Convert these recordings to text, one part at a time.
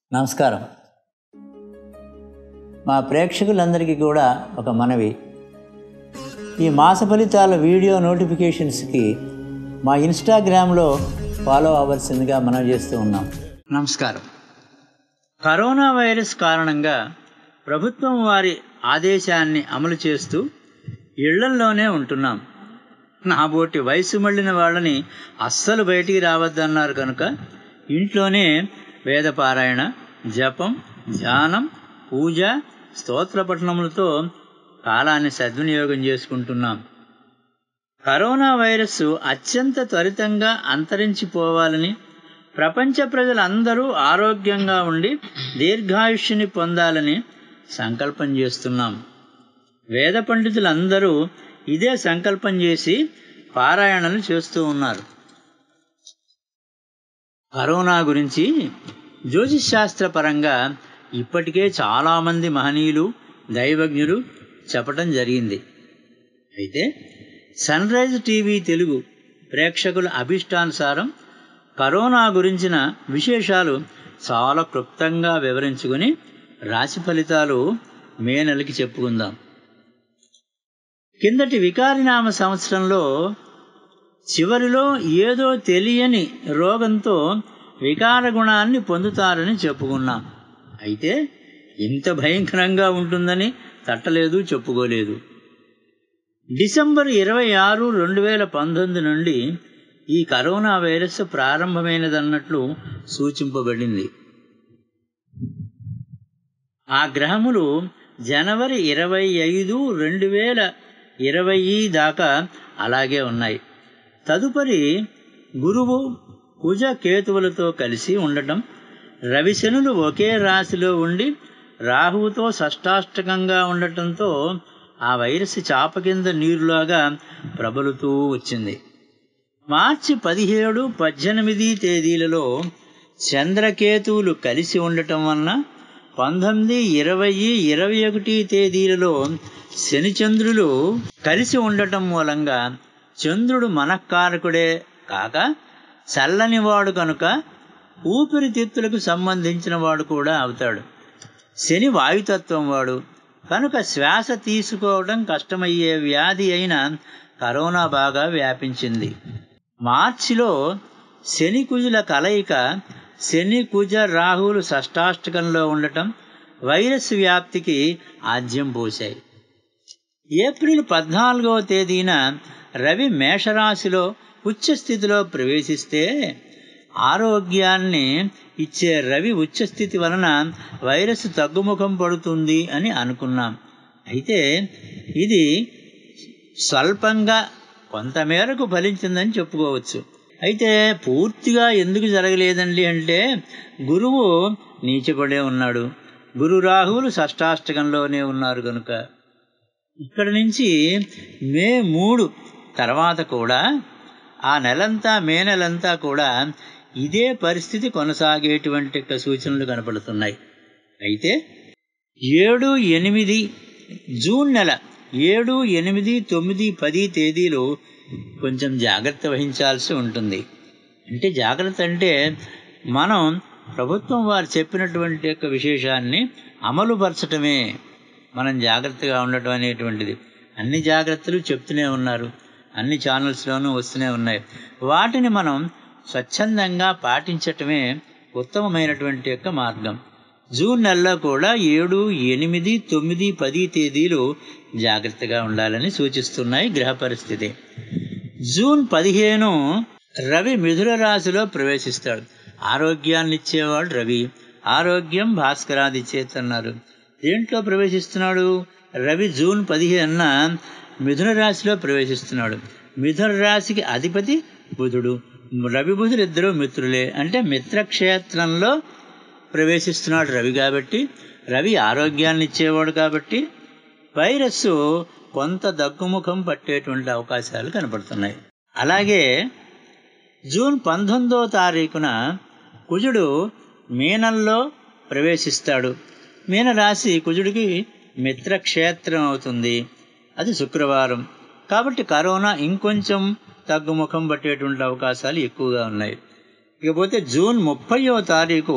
నమస్కారం మా ప్రేక్షకులందరికీ కూడా ఒక మనవి ఈ మాస ఫలితాల వీడియో నోటిఫికేషన్స్కి మా ఇన్స్టాగ్రామ్లో ఫాలో అవ్వాల్సిందిగా మనం చేస్తూ ఉన్నాం నమస్కారం కరోనా వైరస్ కారణంగా ప్రభుత్వం వారి ఆదేశాన్ని అమలు చేస్తూ ఇళ్లల్లోనే ఉంటున్నాం నాబోటి వయసు మళ్ళిన వాళ్ళని అస్సలు బయటికి రావద్దన్నారు కనుక ఇంట్లోనే వేదపారాయణ జపం ధ్యానం పూజ స్తోత్ర పఠనములతో కాలాన్ని సద్వినియోగం చేసుకుంటున్నాం కరోనా వైరస్ అత్యంత త్వరితంగా అంతరించిపోవాలని ప్రపంచ ప్రజలందరూ ఆరోగ్యంగా ఉండి దీర్ఘాయుష్యుని పొందాలని సంకల్పం చేస్తున్నాం వేద పండితులందరూ ఇదే సంకల్పం చేసి పారాయణలు చేస్తూ ఉన్నారు కరోనా గురించి జ్యోతిశాస్త్ర పరంగా ఇప్పటికే చాలామంది మహనీయులు దైవజ్ఞులు చెప్పటం జరిగింది అయితే సన్ రైజ్ టీవీ తెలుగు ప్రేక్షకుల అభిష్టానుసారం కరోనా గురించిన విశేషాలు చాలా క్లుప్తంగా వివరించుకొని రాశి ఫలితాలు మే నెలకి చెప్పుకుందాం కిందటి వికారినామ సంవత్సరంలో చివరిలో ఏదో తెలియని రోగంతో వికార గుణాన్ని పొందుతారని చెప్పుకున్నాం అయితే ఇంత భయంకరంగా ఉంటుందని తట్టలేదు చెప్పుకోలేదు డిసెంబర్ ఇరవై ఆరు రెండు వేల పంతొమ్మిది నుండి ఈ కరోనా వైరస్ ప్రారంభమైనదన్నట్లు సూచింపబడింది ఆ గ్రహములు జనవరి ఇరవై ఐదు రెండు వేల ఇరవై దాకా అలాగే ఉన్నాయి తదుపరి గురువు కుజ కేతువులతో కలిసి ఉండటం రవిశనులు ఒకే రాశిలో ఉండి రాహువుతో షష్టాష్టకంగా ఉండటంతో ఆ వైరస్ చాప కింద నీరులాగా ప్రబలుతూ వచ్చింది మార్చి పదిహేడు పద్దెనిమిది తేదీలలో చంద్రకేతువులు కలిసి ఉండటం వలన పంతొమ్మిది ఇరవై ఇరవై ఒకటి తేదీలలో శనిచంద్రులు కలిసి ఉండటం మూలంగా చంద్రుడు మనఃకారకుడే కాక చల్లనివాడు కనుక ఊపిరితిత్తులకు సంబంధించిన వాడు కూడా అవుతాడు శని వాయుతత్వం వాడు కనుక శ్వాస తీసుకోవడం కష్టమయ్యే వ్యాధి అయిన కరోనా బాగా వ్యాపించింది మార్చిలో శని కుజుల కలయిక శని కుజ రాహువులు షష్టాష్టకంలో ఉండటం వైరస్ వ్యాప్తికి ఆద్యం పోశాయి ఏప్రిల్ పద్నాలుగవ తేదీన రవి మేషరాశిలో ఉచ్చస్థితిలో ప్రవేశిస్తే ఆరోగ్యాన్ని ఇచ్చే రవి ఉచ్చస్థితి వలన వైరస్ తగ్గుముఖం పడుతుంది అని అనుకున్నాం అయితే ఇది స్వల్పంగా కొంతమేరకు ఫలించిందని చెప్పుకోవచ్చు అయితే పూర్తిగా ఎందుకు జరగలేదండి అంటే గురువు నీచపడే ఉన్నాడు గురు రాహువులు షష్టాష్టకంలోనే ఉన్నారు కనుక ఇక్కడి నుంచి మే మూడు తర్వాత కూడా ఆ నెలంతా మే నెలంతా కూడా ఇదే పరిస్థితి కొనసాగేటువంటి సూచనలు కనపడుతున్నాయి అయితే ఏడు ఎనిమిది జూన్ నెల ఏడు ఎనిమిది తొమ్మిది పది తేదీలు కొంచెం జాగ్రత్త వహించాల్సి ఉంటుంది అంటే జాగ్రత్త అంటే మనం ప్రభుత్వం వారు చెప్పినటువంటి యొక్క విశేషాన్ని అమలుపరచటమే మనం జాగ్రత్తగా ఉండటం అనేటువంటిది అన్ని జాగ్రత్తలు చెప్తూనే ఉన్నారు అన్ని ఛానల్స్లోనూ వస్తూనే ఉన్నాయి వాటిని మనం స్వచ్ఛందంగా పాటించటమే ఉత్తమమైనటువంటి యొక్క మార్గం జూన్ నెలలో కూడా ఏడు ఎనిమిది తొమ్మిది పది తేదీలు జాగ్రత్తగా ఉండాలని సూచిస్తున్నాయి గ్రహ పరిస్థితి జూన్ పదిహేను రవి మిథున రాశిలో ప్రవేశిస్తాడు ఆరోగ్యాన్ని ఇచ్చేవాడు రవి ఆరోగ్యం భాస్కరాది చేతన్నారు దేంట్లో ప్రవేశిస్తున్నాడు రవి జూన్ పదిహేనున మిథున రాశిలో ప్రవేశిస్తున్నాడు మిథున రాశికి అధిపతి బుధుడు రవి బుధుడు ఇద్దరు మిత్రులే అంటే మిత్రక్షేత్రంలో ప్రవేశిస్తున్నాడు రవి కాబట్టి రవి ఆరోగ్యాన్ని ఇచ్చేవాడు కాబట్టి వైరస్ కొంత దగ్గుముఖం పట్టేటువంటి అవకాశాలు కనపడుతున్నాయి అలాగే జూన్ పంతొమ్మిదో తారీఖున కుజుడు మీనంలో ప్రవేశిస్తాడు మీనరాశి కుజుడికి మిత్రక్షేత్రం అవుతుంది అది శుక్రవారం కాబట్టి కరోనా ఇంకొంచెం తగ్గుముఖం పట్టేటువంటి అవకాశాలు ఎక్కువగా ఉన్నాయి ఇకపోతే జూన్ ముప్పయో తారీఖు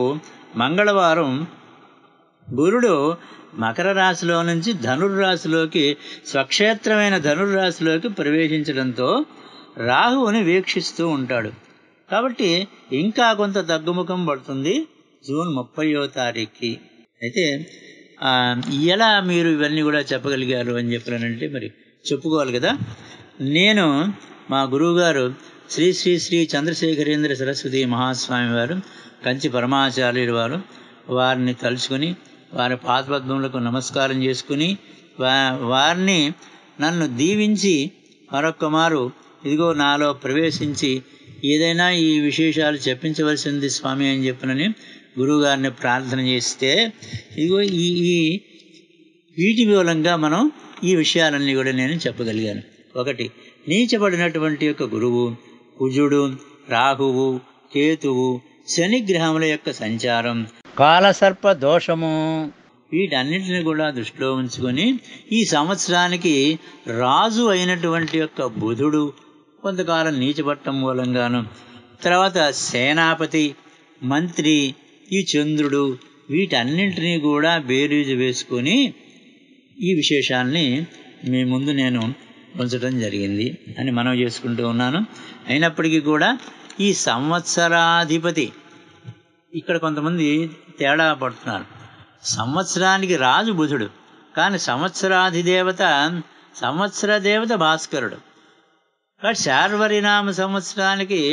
మంగళవారం గురుడు మకర రాశిలో నుంచి ధనుర్రాశిలోకి స్వక్షేత్రమైన ధనుర్రాశిలోకి ప్రవేశించడంతో రాహువుని వీక్షిస్తూ ఉంటాడు కాబట్టి ఇంకా కొంత తగ్గుముఖం పడుతుంది జూన్ ముప్పయో తారీఖుకి అయితే ఆ, ఎలా మీరు ఇవన్నీ కూడా చెప్పగలిగారు అని చెప్పానంటే మరి చెప్పుకోవాలి కదా నేను మా గురువుగారు శ్రీ శ్రీ శ్రీ చంద్రశేఖరేంద్ర సరస్వతి మహాస్వామి వారు కంచి పరమాచార్యులు వారు వారిని తలుచుకొని వారి పాదపద్మములకు నమస్కారం చేసుకుని వా వారిని నన్ను దీవించి మరొక్క మారు ఇదిగో నాలో ప్రవేశించి ఏదైనా ఈ విశేషాలు చెప్పించవలసింది స్వామి అని చెప్పినని గురువుగారిని ప్రార్థన చేస్తే ఇదిగో ఈ ఈ వీటి మూలంగా మనం ఈ విషయాలన్నీ కూడా నేను చెప్పగలిగాను ఒకటి నీచబడినటువంటి యొక్క గురువు కుజుడు రాహువు కేతువు శని గ్రహముల యొక్క సంచారం కాలసర్ప దోషము వీటన్నిటిని కూడా దృష్టిలో ఉంచుకొని ఈ సంవత్సరానికి రాజు అయినటువంటి యొక్క బుధుడు కొంతకాలం నీచబట్టం మూలంగాను తర్వాత సేనాపతి మంత్రి ఈ చంద్రుడు వీటన్నింటినీ కూడా బేరీజు వేసుకొని ఈ విశేషాల్ని మీ ముందు నేను ఉంచడం జరిగింది అని మనం చేసుకుంటూ ఉన్నాను అయినప్పటికీ కూడా ఈ సంవత్సరాధిపతి ఇక్కడ కొంతమంది తేడా పడుతున్నారు సంవత్సరానికి రాజు బుధుడు కానీ సంవత్సరాధిదేవత సంవత్సర దేవత భాస్కరుడు కాబట్టి శార్వరినామ సంవత్సరానికి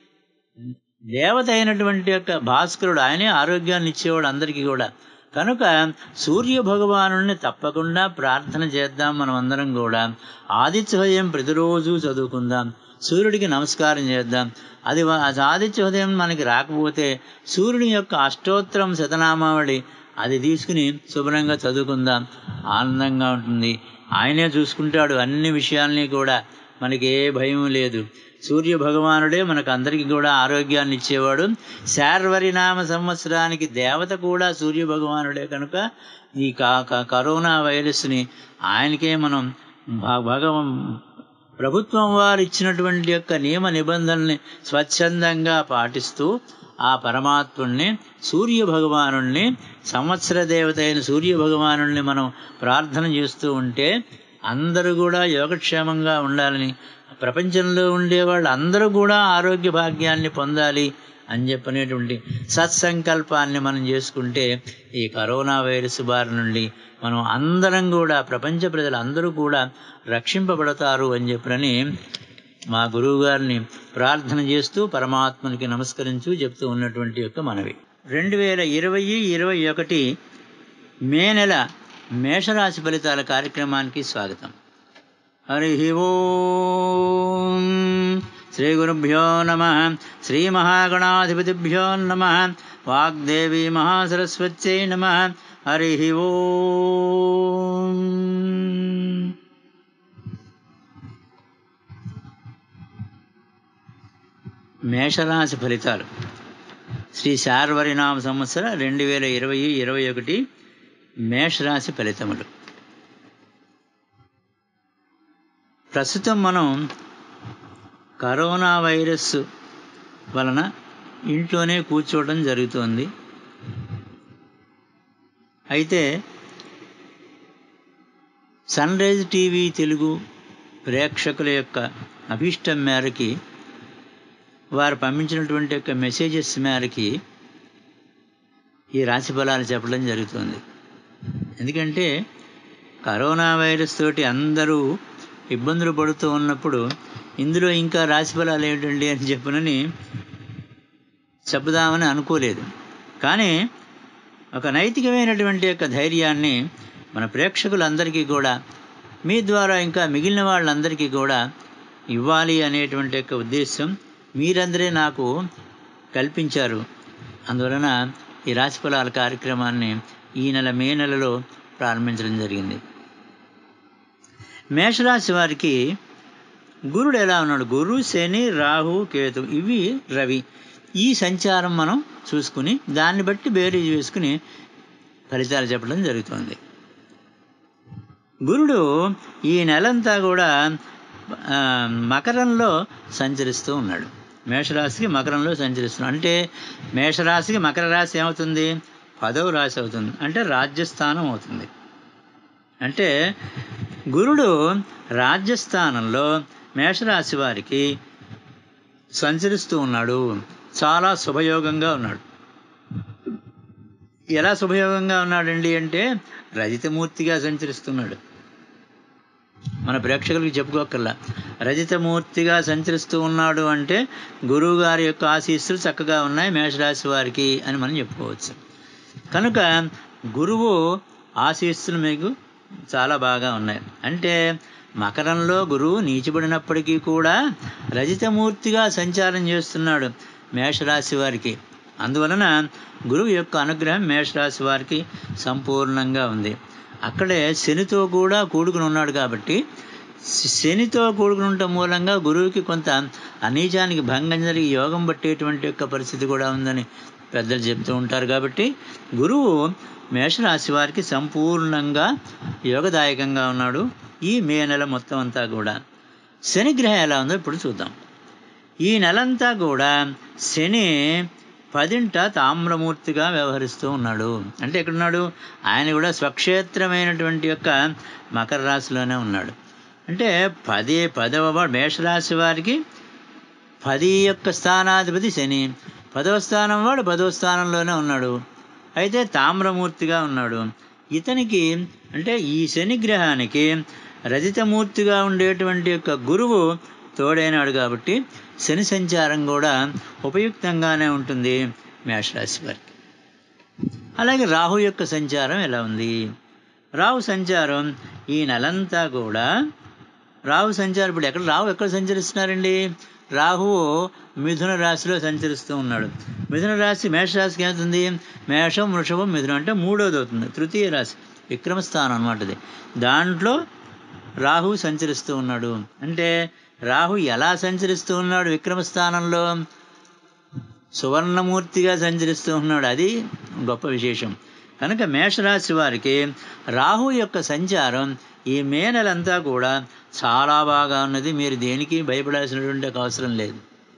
దేవత అయినటువంటి యొక్క భాస్కరుడు ఆయనే ఆరోగ్యాన్ని ఇచ్చేవాడు అందరికీ కూడా కనుక సూర్య భగవానుడిని తప్పకుండా ప్రార్థన చేద్దాం మనం అందరం కూడా ఆదిత్య హృదయం ప్రతిరోజు చదువుకుందాం సూర్యుడికి నమస్కారం చేద్దాం అది వ- అది ఆదిత్య హృదయం మనకి రాకపోతే సూర్యుని యొక్క అష్టోత్తరం శతనామావళి అది తీసుకుని శుభ్రంగా చదువుకుందాం ఆనందంగా ఉంటుంది ఆయనే చూసుకుంటాడు అన్ని విషయాల్ని కూడా మనకి ఏ భయం లేదు సూర్య భగవానుడే మనకు అందరికీ కూడా ఆరోగ్యాన్ని ఇచ్చేవాడు శార్వరినామ సంవత్సరానికి దేవత కూడా సూర్య భగవానుడే కనుక ఈ కా- కా- కరోనా వైరస్ని ఆయనకే మనం భ- భగవ ప్రభుత్వం వారు ఇచ్చినటువంటి యొక్క నియమ నిబంధనల్ని స్వచ్ఛందంగా పాటిస్తూ ఆ పరమాత్ముణ్ణి సూర్య భగవానుణ్ణి సంవత్సర దేవత అయిన సూర్య భగవానుణ్ణి మనం ప్రార్థన చేస్తూ ఉంటే అందరూ కూడా యోగక్షేమంగా ఉండాలని ప్రపంచంలో ఉండే వాళ్ళు అందరూ కూడా ఆరోగ్య భాగ్యాన్ని పొందాలి అని చెప్పనేటువంటి సత్సంకల్పాన్ని మనం చేసుకుంటే ఈ కరోనా వైరస్ బారి నుండి మనం అందరం కూడా ప్రపంచ ప్రజలు అందరూ కూడా రక్షింపబడతారు అని చెప్పనని మా గురువు గారిని ప్రార్థన చేస్తూ పరమాత్మనికి నమస్కరించు చెప్తూ ఉన్నటువంటి యొక్క మనవి రెండు వేల ఇరవై ఇరవై ఒకటి మే నెల మేషరాశి ఫలితాల కార్యక్రమానికి స్వాగతం హరి ఓం శ్రీ గురుభ్యో నమ శ్రీ మహాగణాధిపతిభ్యో నమ వాగ్దేవి మహాసరస్వత్యై నమ హరి ఓం మేషరాశి ఫలితాలు శ్రీ శార్వరినామ సంవత్సర రెండు వేల ఇరవై ఇరవై ఒకటి మేషరాశి ఫలితములు ప్రస్తుతం మనం కరోనా వైరస్ వలన ఇంట్లోనే కూర్చోవడం జరుగుతోంది అయితే సన్ రైజ్ టీవీ తెలుగు ప్రేక్షకుల యొక్క అభిష్టం మేరకి వారు పంపించినటువంటి యొక్క మెసేజెస్ మేరకి ఈ రాశి ఫలాలు చెప్పడం జరుగుతుంది ఎందుకంటే కరోనా వైరస్ తోటి అందరూ ఇబ్బందులు పడుతూ ఉన్నప్పుడు ఇందులో ఇంకా రాశి ఫలాలు ఏమిటండి అని చెప్పనని చెప్పుదామని అనుకోలేదు కానీ ఒక నైతికమైనటువంటి యొక్క ధైర్యాన్ని మన ప్రేక్షకులందరికీ కూడా మీ ద్వారా ఇంకా మిగిలిన వాళ్ళందరికీ కూడా ఇవ్వాలి అనేటువంటి యొక్క ఉద్దేశం మీరందరే నాకు కల్పించారు అందువలన ఈ రాశి ఫలాల కార్యక్రమాన్ని ఈ నెల మే నెలలో ప్రారంభించడం జరిగింది మేషరాశి వారికి గురుడు ఎలా ఉన్నాడు గురు శని రాహు కేతు ఇవి రవి ఈ సంచారం మనం చూసుకుని దాన్ని బట్టి బేరీజ్ వేసుకుని ఫలితాలు చెప్పడం జరుగుతుంది గురుడు ఈ నెలంతా కూడా ఆ, మకరంలో సంచరిస్తూ ఉన్నాడు మేషరాశికి మకరంలో సంచరిస్తున్నాడు అంటే మేషరాశికి మకర రాశి ఏమవుతుంది పదవ రాశి అవుతుంది అంటే రాజ్యస్థానం అవుతుంది అంటే గురుడు రాజ్యస్థానంలో మేషరాశి వారికి సంచరిస్తూ ఉన్నాడు చాలా శుభయోగంగా ఉన్నాడు ఎలా శుభయోగంగా ఉన్నాడండి అంటే రజితమూర్తిగా సంచరిస్తున్నాడు మన ప్రేక్షకులకు చెప్పుకోకర్లా రజితమూర్తిగా సంచరిస్తూ ఉన్నాడు అంటే గురువు గారి యొక్క ఆశీస్సులు చక్కగా ఉన్నాయి మేషరాశి వారికి అని మనం చెప్పుకోవచ్చు కనుక గురువు ఆశీస్సులు మీకు చాలా బాగా ఉన్నాయి అంటే మకరంలో గురువు నీచిబడినప్పటికీ కూడా రజితమూర్తిగా సంచారం చేస్తున్నాడు మేషరాశి వారికి అందువలన గురువు యొక్క అనుగ్రహం మేషరాశి వారికి సంపూర్ణంగా ఉంది అక్కడే శనితో కూడా కూడుకుని ఉన్నాడు కాబట్టి శనితో కూడుకుని ఉండటం మూలంగా గురువుకి కొంత అనీచానికి భంగం జరిగి యోగం పట్టేటువంటి యొక్క పరిస్థితి కూడా ఉందని పెద్దలు చెప్తూ ఉంటారు కాబట్టి గురువు మేషరాశి వారికి సంపూర్ణంగా యోగదాయకంగా ఉన్నాడు ఈ మే నెల మొత్తం అంతా కూడా శనిగ్రహం ఎలా ఉందో ఇప్పుడు చూద్దాం ఈ నెలంతా కూడా శని పదింట తామ్రమూర్తిగా వ్యవహరిస్తూ ఉన్నాడు అంటే ఎక్కడున్నాడు ఆయన కూడా స్వక్షేత్రమైనటువంటి యొక్క మకర రాశిలోనే ఉన్నాడు అంటే పది పదవ వాడు మేషరాశి వారికి పది యొక్క స్థానాధిపతి శని పదవ స్థానం వాడు పదవ స్థానంలోనే ఉన్నాడు అయితే తామ్రమూర్తిగా ఉన్నాడు ఇతనికి అంటే ఈ శని గ్రహానికి రజితమూర్తిగా ఉండేటువంటి యొక్క గురువు తోడైనాడు కాబట్టి శని సంచారం కూడా ఉపయుక్తంగానే ఉంటుంది మేషరాశి వారికి అలాగే రాహు యొక్క సంచారం ఎలా ఉంది రాహు సంచారం ఈ నెలంతా కూడా రాహు సంచారం ఇప్పుడు ఎక్కడ రాహు ఎక్కడ సంచరిస్తున్నారండి రాహువు మిథున రాశిలో సంచరిస్తూ ఉన్నాడు మిథున రాశి మేషరాశికి ఏమవుతుంది మేషం వృషభం మిథునం అంటే మూడోది అవుతుంది తృతీయ రాశి విక్రమస్థానం అనమాట ఇది దాంట్లో రాహు సంచరిస్తూ ఉన్నాడు అంటే రాహు ఎలా సంచరిస్తూ ఉన్నాడు విక్రమస్థానంలో సువర్ణమూర్తిగా సంచరిస్తూ ఉన్నాడు అది గొప్ప విశేషం కనుక మేషరాశి వారికి రాహు యొక్క సంచారం ఈ మే నెలంతా కూడా చాలా బాగా ఉన్నది మీరు దేనికి భయపడాల్సినటువంటి ఒక అవసరం లేదు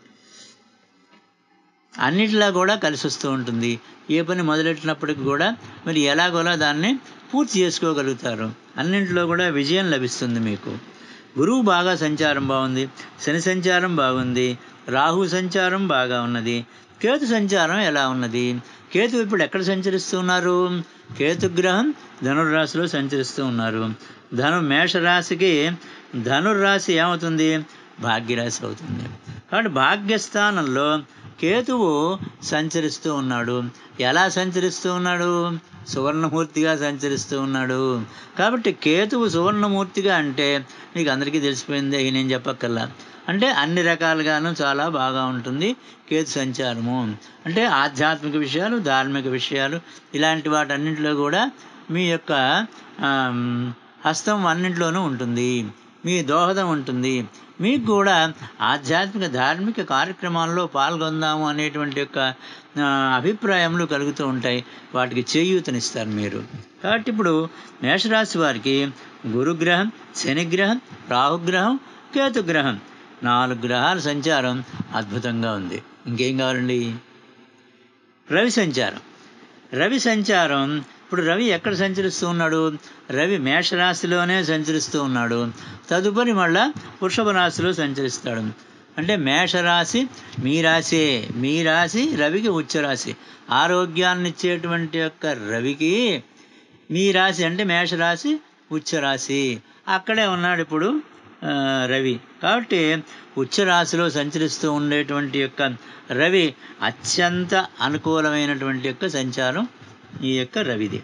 అన్నిటిలా కూడా కలిసి వస్తూ ఉంటుంది ఏ పని మొదలెట్టినప్పటికి కూడా మీరు ఎలాగోలా దాన్ని పూర్తి చేసుకోగలుగుతారు అన్నింటిలో కూడా విజయం లభిస్తుంది మీకు గురువు బాగా సంచారం బాగుంది శని సంచారం బాగుంది రాహు సంచారం బాగా ఉన్నది కేతు సంచారం ఎలా ఉన్నది కేతు ఇప్పుడు ఎక్కడ సంచరిస్తూ ఉన్నారు కేతుగ్రహం ధనుర్రాశిలో సంచరిస్తూ ఉన్నారు ధను మేషరాశికి ధనుర్రాశి ఏమవుతుంది భాగ్యరాశి అవుతుంది కాబట్టి భాగ్యస్థానంలో కేతువు సంచరిస్తూ ఉన్నాడు ఎలా సంచరిస్తూ ఉన్నాడు సువర్ణమూర్తిగా సంచరిస్తూ ఉన్నాడు కాబట్టి కేతువు సువర్ణమూర్తిగా అంటే మీకు అందరికీ తెలిసిపోయింది ఇక నేను చెప్పక్కర్లా అంటే అన్ని రకాలుగాను చాలా బాగా ఉంటుంది కేతు సంచారము అంటే ఆధ్యాత్మిక విషయాలు ధార్మిక విషయాలు ఇలాంటి వాటన్నింటిలో కూడా మీ యొక్క ఆమ్, హస్తం అన్నింటిలోనూ ఉంటుంది మీ దోహదం ఉంటుంది మీకు కూడా ఆధ్యాత్మిక ధార్మిక కార్యక్రమాల్లో పాల్గొందాము అనేటువంటి యొక్క ఆ, అభిప్రాయములు కలుగుతూ ఉంటాయి వాటికి చేయూతనిస్తారు మీరు కాబట్టి ఇప్పుడు మేషరాశి వారికి గురుగ్రహం శనిగ్రహం రాహుగ్రహం కేతుగ్రహం నాలుగు గ్రహాల సంచారం అద్భుతంగా ఉంది ఇంకేం కావాలండి రవి సంచారం రవి సంచారం ఇప్పుడు రవి ఎక్కడ సంచరిస్తూ ఉన్నాడు రవి మేషరాశిలోనే సంచరిస్తూ ఉన్నాడు తదుపరి మళ్ళా వృషభ రాశిలో సంచరిస్తాడు అంటే మేషరాశి మీ రాశే మీ రాశి రవికి ఉచ్చరాశి ఆరోగ్యాన్ని ఇచ్చేటువంటి యొక్క రవికి మీ రాశి అంటే మేషరాశి ఉచ్చరాశి అక్కడే ఉన్నాడు ఇప్పుడు ఆ, రవి కాబట్టి ఉచ్చరాశిలో సంచరిస్తూ ఉండేటువంటి యొక్క రవి అత్యంత అనుకూలమైనటువంటి యొక్క సంచారం ఈ యొక్క రవిది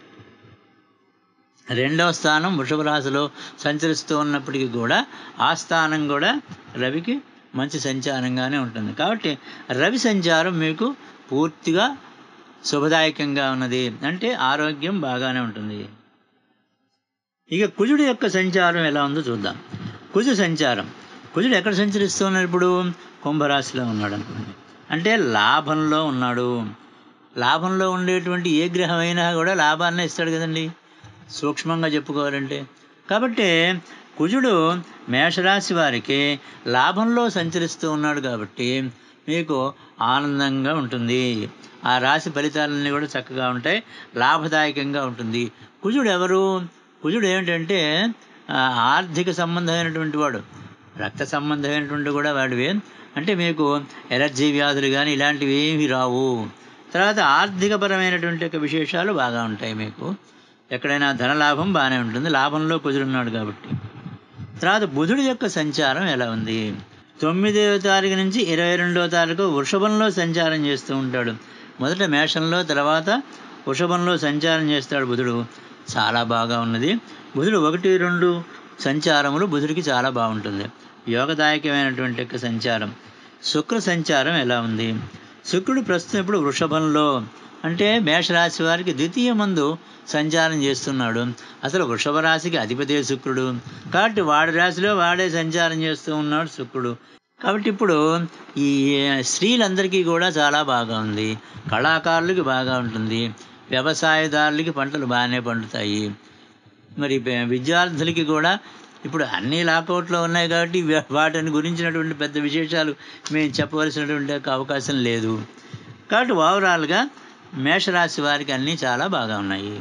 రెండవ స్థానం వృషభ రాశిలో సంచరిస్తూ ఉన్నప్పటికీ కూడా ఆ స్థానం కూడా రవికి మంచి సంచారంగానే ఉంటుంది కాబట్టి రవి సంచారం మీకు పూర్తిగా శుభదాయకంగా ఉన్నది అంటే ఆరోగ్యం బాగానే ఉంటుంది ఇక కుజుడు యొక్క సంచారం ఎలా ఉందో చూద్దాం కుజు సంచారం కుజుడు ఎక్కడ సంచరిస్తూ ఉన్నాడు ఇప్పుడు కుంభరాశిలో ఉన్నాడు అనుకోండి అంటే లాభంలో ఉన్నాడు లాభంలో ఉండేటువంటి ఏ గ్రహం అయినా కూడా లాభాన్ని ఇస్తాడు కదండి సూక్ష్మంగా చెప్పుకోవాలంటే కాబట్టి కుజుడు మేషరాశి వారికి లాభంలో సంచరిస్తూ ఉన్నాడు కాబట్టి మీకు ఆనందంగా ఉంటుంది ఆ రాశి ఫలితాలన్నీ కూడా చక్కగా ఉంటాయి లాభదాయకంగా ఉంటుంది కుజుడు ఎవరు కుజుడు ఏమిటంటే ఆ, ఆర్థిక సంబంధమైనటువంటి వాడు రక్త సంబంధమైనటువంటి కూడా వాడివే అంటే మీకు ఎలర్జీ వ్యాధులు కానీ ఇలాంటివి ఏమీ రావు తర్వాత ఆర్థికపరమైనటువంటి యొక్క విశేషాలు బాగా ఉంటాయి మీకు ఎక్కడైనా ధనలాభం బాగానే ఉంటుంది లాభంలో కుజుడున్నాడు కాబట్టి తర్వాత బుధుడి యొక్క సంచారం ఎలా ఉంది తొమ్మిదవ తారీఖు నుంచి ఇరవై రెండవ తారీఖు వృషభంలో సంచారం చేస్తూ ఉంటాడు మొదట మేషంలో తర్వాత వృషభంలో సంచారం చేస్తాడు బుధుడు చాలా బాగా ఉన్నది బుధుడు ఒకటి రెండు సంచారములు బుధుడికి చాలా బాగుంటుంది యోగదాయకమైనటువంటి యొక్క సంచారం శుక్ర సంచారం ఎలా ఉంది శుక్రుడు ప్రస్తుతం ఇప్పుడు వృషభంలో అంటే మేషరాశి వారికి ద్వితీయ మందు సంచారం చేస్తున్నాడు అసలు వృషభ రాశికి అధిపతి శుక్రుడు కాబట్టి వాడి రాశిలో వాడే సంచారం చేస్తూ ఉన్నాడు శుక్రుడు కాబట్టి ఇప్పుడు ఈ స్త్రీలందరికీ కూడా చాలా బాగా ఉంది కళాకారులకి బాగా ఉంటుంది వ్యవసాయదారులకి పంటలు బాగానే పండుతాయి మరి పే- విద్యార్థులకి కూడా ఇప్పుడు అన్ని లాకౌట్లో ఉన్నాయి కాబట్టి వా- వాటిని గురించినటువంటి పెద్ద విశేషాలు మేము చెప్పవలసినటువంటి ఒక అవకాశం లేదు కాబట్టి ఓవరాల్గా మేషరాశి వారికి అన్నీ చాలా బాగా ఉన్నాయి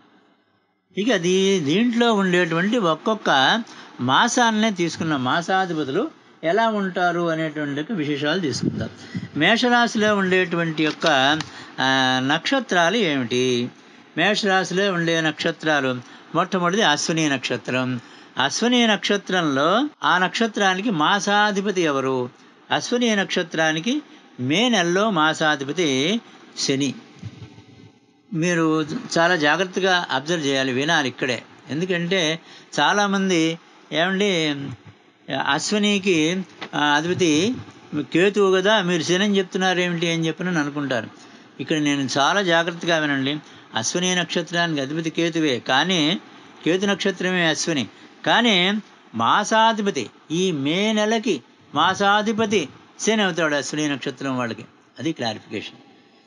ఇక దీ దీంట్లో ఉండేటువంటి ఒక్కొక్క మాసాన్నే తీసుకున్న మాసాధిపతులు ఎలా ఉంటారు అనేటువంటి యొక్క విశేషాలు తీసుకుందాం మేషరాశిలో ఉండేటువంటి యొక్క ఆ, నక్షత్రాలు ఏమిటి మేషరాశిలో ఉండే నక్షత్రాలు మొట్టమొదటిది అశ్విని నక్షత్రం అశ్విని నక్షత్రంలో ఆ నక్షత్రానికి మాసాధిపతి ఎవరు అశ్విని నక్షత్రానికి మే నెలలో మాసాధిపతి శని మీరు చాలా జాగ్రత్తగా అబ్జర్వ్ చేయాలి వినాలి ఇక్కడే ఎందుకంటే చాలామంది ఏమండి అశ్వినికి ఆ, అధిపతి కేతువు కదా మీరు శని అని చెప్తున్నారు ఏమిటి అని చెప్పి అని అనుకుంటారు ఇక్కడ నేను చాలా జాగ్రత్తగా వినండి అశ్విని నక్షత్రానికి అధిపతి కేతువే కానీ కేతు నక్షత్రమే అశ్విని కానీ మాసాధిపతి ఈ మే నెలకి మాసాధిపతి శని అవుతాడు అశ్విని నక్షత్రం వాళ్ళకి అది క్లారిఫికేషన్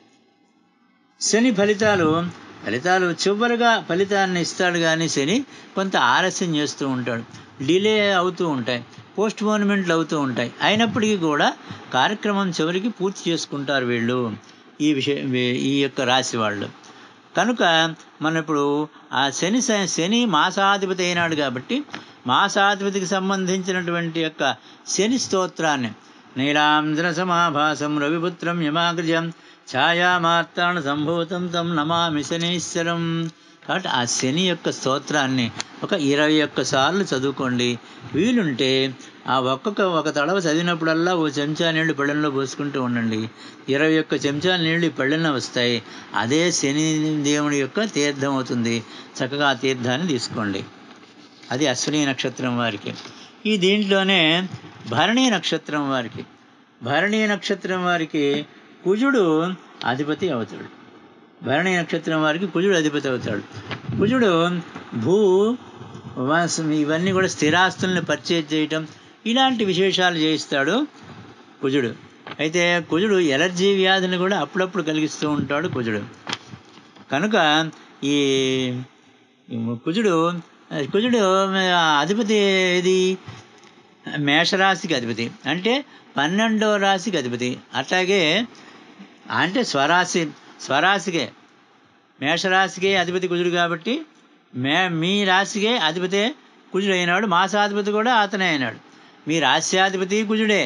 శని ఫలితాలు ఫలితాలు చివరిగా ఫలితాన్ని ఇస్తాడు కానీ శని కొంత ఆలస్యం చేస్తూ ఉంటాడు డిలే అవుతూ ఉంటాయి పోస్ట్ పోన్మెంట్లు అవుతూ ఉంటాయి అయినప్పటికీ కూడా కార్యక్రమం చివరికి పూర్తి చేసుకుంటారు వీళ్ళు ఈ విషయ ఈ యొక్క రాశి వాళ్ళు కనుక మనం ఇప్పుడు ఆ శని స- శని మాసాధిపతి అయినాడు కాబట్టి మాసాధిపతికి సంబంధించినటువంటి యొక్క శని స్తోత్రాన్ని నీలాంధ్ర సమాభాసం రవిపుత్రం యమాగ్రజం ఛాయామార్తాణ సంభూతం తం నమామి శనీశ్వరం కాబట్టి ఆ శని యొక్క స్తోత్రాన్ని ఒక ఇరవై ఒక్క సార్లు చదువుకోండి వీలుంటే ఆ ఒక్కొక్క ఒక తడవ చదివినప్పుడల్లా ఓ చెంచా నీళ్లు పళ్ళెంలో పోసుకుంటూ ఉండండి ఇరవై ఒక్క చెంచా నీళ్లు ఈ పళ్ళెంలో వస్తాయి అదే శని దేవుని యొక్క తీర్థం అవుతుంది చక్కగా ఆ తీర్థాన్ని తీసుకోండి అది అశ్విని నక్షత్రం వారికి ఈ దీంట్లోనే భరణి నక్షత్రం వారికి భరణి నక్షత్రం వారికి కుజుడు అధిపతి అవుతాడు భరణి నక్షత్రం వారికి కుజుడు అధిపతి అవుతాడు కుజుడు భూ వాసం ఇవన్నీ కూడా స్థిరాస్తుల్ని పర్చేజ్ చేయటం ఇలాంటి విశేషాలు చేయిస్తాడు కుజుడు అయితే కుజుడు ఎలర్జీ వ్యాధిని కూడా అప్పుడప్పుడు కలిగిస్తూ ఉంటాడు కుజుడు కనుక ఈ ఈ కుజుడు కుజుడు అధిపతి ఏది మేషరాశికి అధిపతి అంటే పన్నెండో రాశికి అధిపతి అట్లాగే అంటే స్వరాశి స్వరాశికే మేషరాశికే అధిపతి కుజుడు కాబట్టి మే మీ రాశికే అధిపతే కుజుడు అయినాడు మాసాధిపతి కూడా అతనే అయినాడు మీ రాశ్యాధిపతి కుజుడే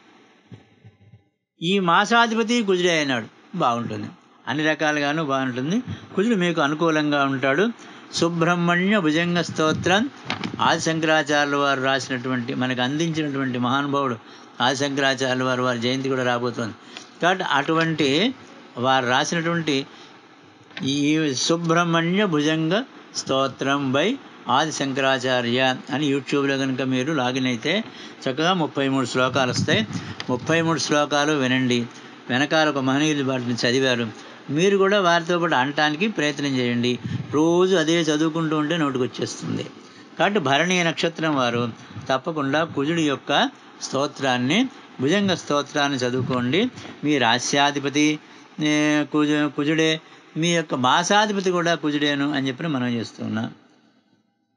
ఈ మాసాధిపతి కుజుడే అయినాడు బాగుంటుంది అన్ని రకాలుగాను బాగుంటుంది కుజుడు మీకు అనుకూలంగా ఉంటాడు సుబ్రహ్మణ్య భుజంగ స్తోత్రం ఆదిశంకరాచార్యుల వారు రాసినటువంటి మనకు అందించినటువంటి మహానుభావుడు ఆదిశంకరాచార్యుల వారు వారి జయంతి కూడా రాబోతోంది కాబట్టి అటువంటి వారు రాసినటువంటి ఈ సుబ్రహ్మణ్య భుజంగ స్తోత్రం బై ఆది శంకరాచార్య అని యూట్యూబ్లో కనుక మీరు లాగిన్ అయితే చక్కగా ముప్పై మూడు శ్లోకాలు వస్తాయి ముప్పై మూడు శ్లోకాలు వినండి వెనకాల ఒక మహనీయులు వాటిని చదివారు మీరు కూడా వారితో పాటు అనటానికి ప్రయత్నం చేయండి రోజు అదే చదువుకుంటూ ఉంటే నోటికి వచ్చేస్తుంది కాబట్టి భరణి నక్షత్రం వారు తప్పకుండా కుజుడి యొక్క స్తోత్రాన్ని భుజంగ స్తోత్రాన్ని చదువుకోండి మీ రాస్యాధిపతి ఏ, కుజ కుజుడే మీ యొక్క మాసాధిపతి కూడా కుజుడేను అని చెప్పి మనం చేస్తున్నాం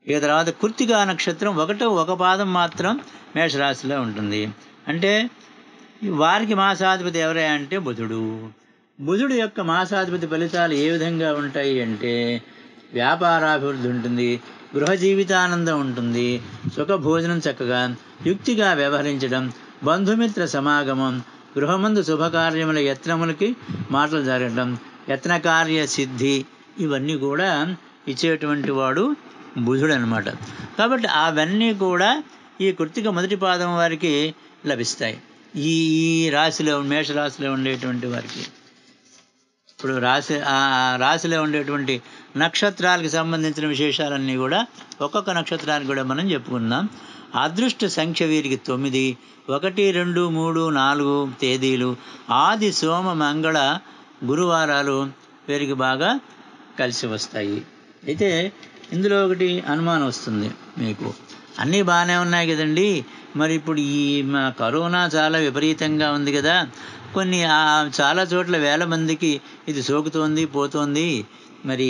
ఇక తర్వాత కృత్తికా నక్షత్రం ఒకటో ఒక పాదం మాత్రం మేషరాశిలో ఉంటుంది అంటే వారికి మాసాధిపతి ఎవరే అంటే బుధుడు బుధుడు యొక్క మాసాధిపతి ఫలితాలు ఏ విధంగా ఉంటాయి అంటే వ్యాపారాభివృద్ధి ఉంటుంది గృహ జీవితానందం ఉంటుంది సుఖ భోజనం చక్కగా యుక్తిగా వ్యవహరించడం బంధుమిత్ర సమాగమం గృహమందు శుభకార్యముల యత్నములకి మాటలు జరగడం యత్నకార్య సిద్ధి ఇవన్నీ కూడా ఇచ్చేటువంటి వాడు బుధుడు అనమాట కాబట్టి అవన్నీ కూడా ఈ కృతిక మొదటి పాదం వారికి లభిస్తాయి ఈ ఈ రాశిలో మేషరాశిలో ఉండేటువంటి వారికి ఇప్పుడు రాశి ఆ రాశిలో ఉండేటువంటి నక్షత్రాలకు సంబంధించిన విశేషాలన్నీ కూడా ఒక్కొక్క నక్షత్రానికి కూడా మనం చెప్పుకుందాం అదృష్ట సంఖ్య వీరికి తొమ్మిది ఒకటి రెండు మూడు నాలుగు తేదీలు ఆది సోమ మంగళ గురువారాలు వీరికి బాగా కలిసి వస్తాయి అయితే ఇందులో ఒకటి అనుమానం వస్తుంది మీకు అన్నీ బాగానే ఉన్నాయి కదండి మరి ఇప్పుడు ఈ మా కరోనా చాలా విపరీతంగా ఉంది కదా కొన్ని ఆ చాలా చోట్ల వేల మందికి ఇది సోకుతోంది పోతోంది మరి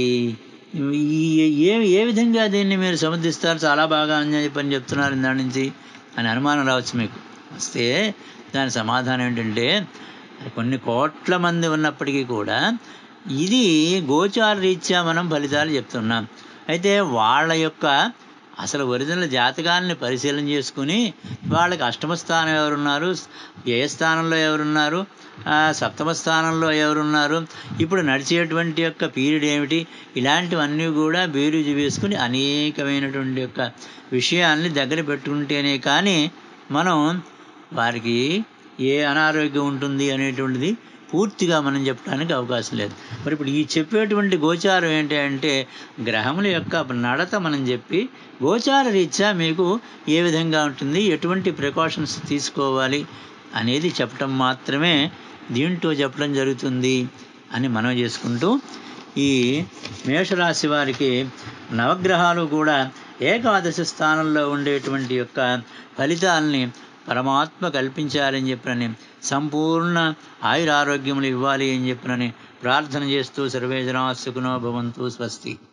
ఈ ఏ ఏ విధంగా దీన్ని మీరు సమర్థిస్తారు చాలా బాగా అని చెప్పని చెప్తున్నారు దాని నుంచి అని అనుమానం రావచ్చు మీకు వస్తే దాని సమాధానం ఏంటంటే కొన్ని కోట్ల మంది ఉన్నప్పటికీ కూడా ఇది గోచార రీత్యా మనం ఫలితాలు చెప్తున్నాం అయితే వాళ్ళ యొక్క అసలు ఒరిజినల్ జాతకాలని పరిశీలన చేసుకుని వాళ్ళకి అష్టమ స్థానం ఎవరున్నారు ఏ స్థానంలో ఎవరున్నారు ఆ, సప్తమ స్థానంలో ఎవరున్నారు ఇప్పుడు నడిచేటువంటి యొక్క పీరియడ్ ఏమిటి ఇలాంటివన్నీ కూడా బేరీజు వేసుకుని అనేకమైనటువంటి యొక్క విషయాల్ని దగ్గర పెట్టుకుంటేనే కానీ మనం వారికి ఏ అనారోగ్యం ఉంటుంది అనేటువంటిది పూర్తిగా మనం చెప్పడానికి అవకాశం లేదు మరి ఇప్పుడు ఈ చెప్పేటువంటి గోచారం ఏంటి అంటే గ్రహముల యొక్క నడత మనం చెప్పి గోచార రీత్యా మీకు ఏ విధంగా ఉంటుంది ఎటువంటి ప్రికాషన్స్ తీసుకోవాలి అనేది చెప్పటం మాత్రమే దీంట్లో చెప్పడం జరుగుతుంది అని మనం చేసుకుంటూ ఈ మేషరాశి వారికి నవగ్రహాలు కూడా ఏకాదశి స్థానంలో ఉండేటువంటి యొక్క ఫలితాలని పరమాత్మ కల్పించాలని చెప్పినని సంపూర్ణ ఆయురారోగ్యములు ఇవ్వాలి అని చెప్పినని ప్రార్థన చేస్తూ సర్వేజనా సుఖనో భవంతు స్వస్తి